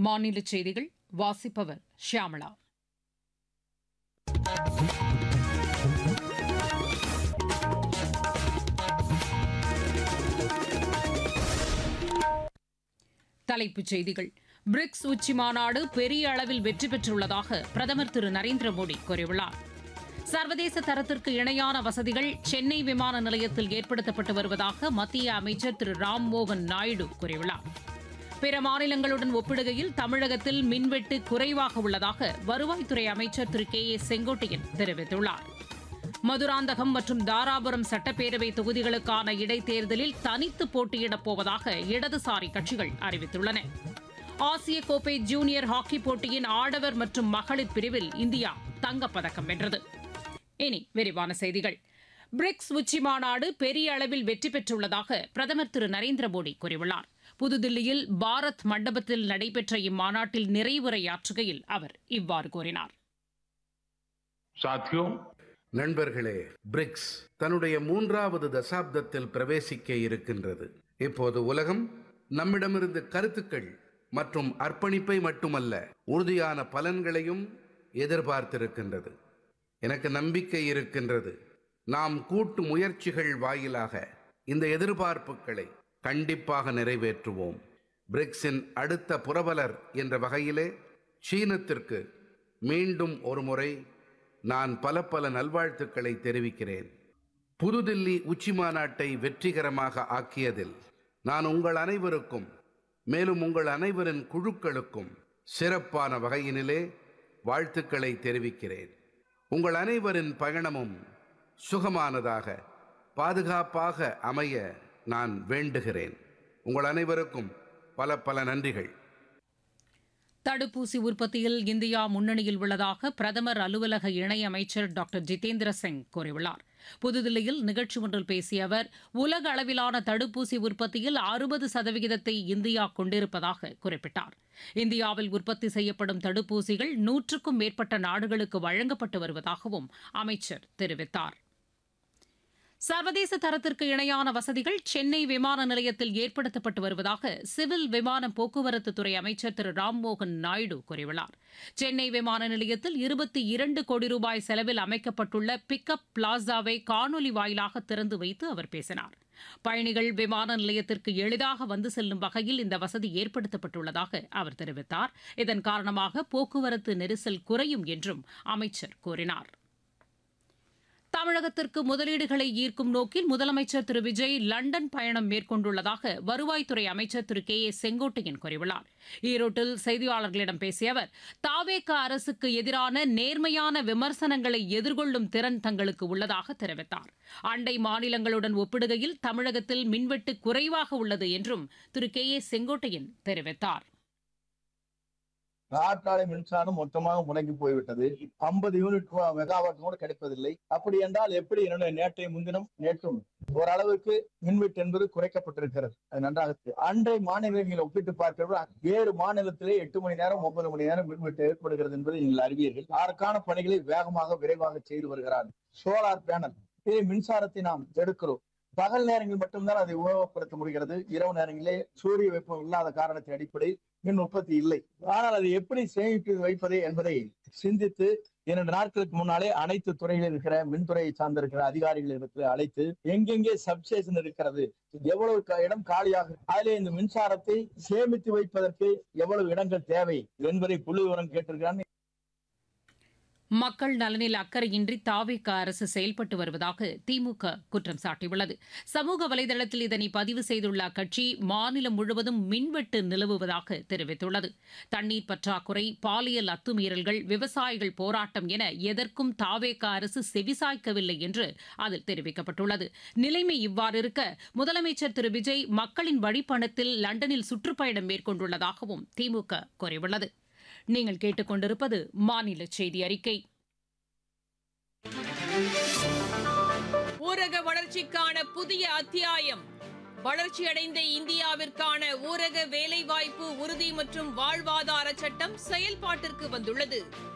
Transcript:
மாநில செய்திகள் வாசிப்பவர் ஷியாமளா தலைப்புச் செய்திகள் பிரிக்ஸ் உச்சி மாநாடு பெரிய அளவில் வெற்றி பெற்றுள்ளதாக பிரதமர் திரு நரேந்திர மோடி கூறியுள்ளார் சர்வதேச தரத்திற்கு இணையான வசதிகள் சென்னை விமான நிலையத்தில் ஏற்படுத்தப்பட்டு வருவதாக மத்திய அமைச்சர் திரு ராம்மோகன் நாயுடு கூறியுள்ளார் பிற மாநிலங்களுடன் ஒப்பிடுகையில் தமிழகத்தில் மின்வெட்டு குறைவாக உள்ளதாக வருவாய்த்துறை அமைச்சர் திரு கே ஏ செங்கோட்டையன் தெரிவித்துள்ளார் மதுராந்தகம் மற்றும் தாராபுரம் சட்டப்பேரவை தொகுதிகளுக்கான இடைத்தேர்தலில் தனித்து போட்டியிடப் போவதாக இடதுசாரி கட்சிகள் அறிவித்துள்ளன ஆசிய கோப்பை ஜூனியர் ஹாக்கி போட்டியின் ஆடவர் மற்றும் மகளிர் பிரிவில் இந்தியா தங்கப்பதக்கம் வென்றது இனி விரிவான செய்திகள் பிரிக்ஸ் உச்சி மாநாடு பெரிய அளவில் வெற்றி பெற்றுள்ளதாக பிரதமர் திரு நரேந்திர மோடி கூறியுள்ளார் புதுதில்லியில் பாரத் மண்டபத்தில் நடைபெற்ற இம்மாநாட்டில் நிறைவுரையாற்றுகையில் அவர் இவ்வாறு கூறினார் साथियों நண்பர்களே பிரிக்ஸ் தன்னுடைய மூன்றாவது தசாப்தத்தில் பிரவேசிக்க இருக்கின்றது இப்போது உலகம் நம்மிடமிருந்து கருத்துக்கள் மற்றும் அர்ப்பணிப்பை மட்டுமல்ல உறுதியான பலன்களையும் எதிர்பார்த்திருக்கின்றது எனக்கு நம்பிக்கை இருக்கின்றது நாம் கூட்டு முயற்சிகள் வாயிலாக இந்த எதிர்பார்ப்புகளை கண்டிப்பாக நிறைவேற்றுவோம் பிரிக்ஸின் அடுத்த புரவலர் என்ற வகையிலே சீனத்திற்கு மீண்டும் ஒருமுறை நான் பல பல நல்வாழ்த்துக்களை தெரிவிக்கிறேன் புதுதில்லி உச்சி மாநாட்டை வெற்றிகரமாக ஆக்கியதில் நான் உங்கள் அனைவருக்கும் மேலும் உங்கள் அனைவரின் குழுக்களுக்கும் சிறப்பான வகையினிலே வாழ்த்துக்களை தெரிவிக்கிறேன் உங்கள் அனைவரின் பயணமும் சுகமானதாக பாதுகாப்பாக அமைய நான் வேண்டுகிறேன் உங்கள் அனைவருக்கும் பல பல நன்றிகள் தடுப்பூசி உற்பத்தியில் இந்தியா முன்னணியில் உள்ளதாக பிரதமர் அலுவலக இணையமைச்சர் டாக்டர் ஜிதேந்திர சிங் கூறியுள்ளார் புதுதில்லியில் நிகழ்ச்சி ஒன்றில் பேசிய அவர் உலக அளவிலான தடுப்பூசி உற்பத்தியில் அறுபது சதவிகிதத்தை இந்தியா கொண்டிருப்பதாக குறிப்பிட்டார் இந்தியாவில் உற்பத்தி செய்யப்படும் தடுப்பூசிகள் நூற்றுக்கும் மேற்பட்ட நாடுகளுக்கு வழங்கப்பட்டு வருவதாகவும் அமைச்சர் தெரிவித்தார் சர்வதேச தரத்திற்கு இணையான வசதிகள் சென்னை விமான நிலையத்தில் ஏற்படுத்தப்பட்டு வருவதாக சிவில் விமான போக்குவரத்து துறை அமைச்சர் திரு ராம்மோகன் நாயுடு கூறியுள்ளார் சென்னை விமான நிலையத்தில் இருபத்தி இரண்டு கோடி ரூபாய் செலவில் அமைக்கப்பட்டுள்ள பிக்கப் பிளாசாவை காணொலி வாயிலாக திறந்து வைத்து அவர் பேசினார் பயணிகள் விமான நிலையத்திற்கு எளிதாக வந்து செல்லும் வகையில் இந்த வசதி ஏற்படுத்தப்பட்டுள்ளதாக அவர் தெரிவித்தார் இதன் காரணமாக போக்குவரத்து நெரிசல் குறையும் என்றும் அமைச்சர் கூறினார் தமிழகத்திற்கு முதலீடுகளை ஈர்க்கும் நோக்கில் முதலமைச்சர் திரு விஜய் லண்டன் பயணம் மேற்கொண்டுள்ளதாக வருவாய்த்துறை அமைச்சர் திரு கே ஏ செங்கோட்டையன் கூறியுள்ளார் ஈரோட்டில் செய்தியாளர்களிடம் பேசிய அவர் தாவேக அரசுக்கு எதிரான நேர்மையான விமர்சனங்களை எதிர்கொள்ளும் திறன் தங்களுக்கு உள்ளதாக தெரிவித்தார் அண்டை மாநிலங்களுடன் ஒப்பிடுகையில் தமிழகத்தில் மின்வெட்டு குறைவாக உள்ளது என்றும் திரு கே ஏ செங்கோட்டையன் தெரிவித்தார் காற்றாலை மின்சாரம் மொத்தமாக முடங்கி போய்விட்டது ஐம்பது யூனிட் மெகாவாட் கூட கிடைப்பதில்லை அப்படி என்றால் எப்படி என்னுடைய நேற்றைய முன்தினம் நேற்றும் ஓரளவுக்கு மின்வெட்டு என்பது குறைக்கப்பட்டிருக்கிறது அது நன்றாக தெரியும். அண்டை மாநிலங்களை ஒப்பிட்டு பார்க்கிறப்ப வேறு மாநிலத்திலே எட்டு மணி நேரம் ஒன்பது மணி நேரம் மின்வெட்டு ஏற்படுகிறது என்பதை நீங்கள் அறிவீர்கள் அதற்கான பணிகளை வேகமாக விரைவாக செய்து வருகிறார் சோலார் பேனல் இதே மின்சாரத்தை நாம் எடுக்கிறோம் பகல் நேரங்களில் மட்டும்தான் அதை உபயோகப்படுத்த முடிகிறது இரவு நேரங்களிலே சூரிய வெப்பம் இல்லாத காரணத்தின் அடிப்படை மின் உற்பத்தி இல்லை ஆனால் அதை எப்படி சேமித்து வைப்பது என்பதை சிந்தித்து இரண்டு நாட்களுக்கு முன்னாலே அனைத்து துறைகளில் இருக்கிற மின்துறையை சார்ந்திருக்கிற அதிகாரிகள் இடத்துல அழைத்து எங்கெங்கே சப்ஸ்டேஷன் இருக்கிறது எவ்வளவு க- இடம் காலியாக அதிலே இந்த மின்சாரத்தை சேமித்து வைப்பதற்கு எவ்வளவு இடங்கள் தேவை என்பதை புள்ளி விவரம் கேட்டிருக்கிறான் மக்கள் நலனில் அக்கறையின்றி தாவேக அரசு செயல்பட்டு வருவதாக திமுக குற்றம் சாட்டியுள்ளது சமூக வலைதளத்தில் இதனை பதிவு செய்துள்ள அக்கட்சி மாநிலம் முழுவதும் மின்வெட்டு நிலவுவதாக தெரிவித்துள்ளது தண்ணீர் பற்றாக்குறை பாலியல் அத்துமீறல்கள் விவசாயிகள் போராட்டம் என எதற்கும் தாவேக அரசு செவிசாய்க்கவில்லை என்று அதில் தெரிவிக்கப்பட்டுள்ளது நிலைமை இவ்வாறு இருக்க முதலமைச்சர் திரு விஜய் மக்களின் வழிப்பணத்தில் லண்டனில் சுற்றுப்பயணம் மேற்கொண்டுள்ளதாகவும் திமுக கூறியுள்ளது நீங்கள் கேட்டுக்கொண்டிருப்பது மாநில செய்தி அறிக்கை ஊரக வளர்ச்சிக்கான புதிய அத்தியாயம் வளர்ச்சியடைந்த இந்தியாவிற்கான ஊரக வேலைவாய்ப்பு உறுதி மற்றும் வாழ்வாதார சட்டம் செயல்பாட்டிற்கு வந்துள்ளது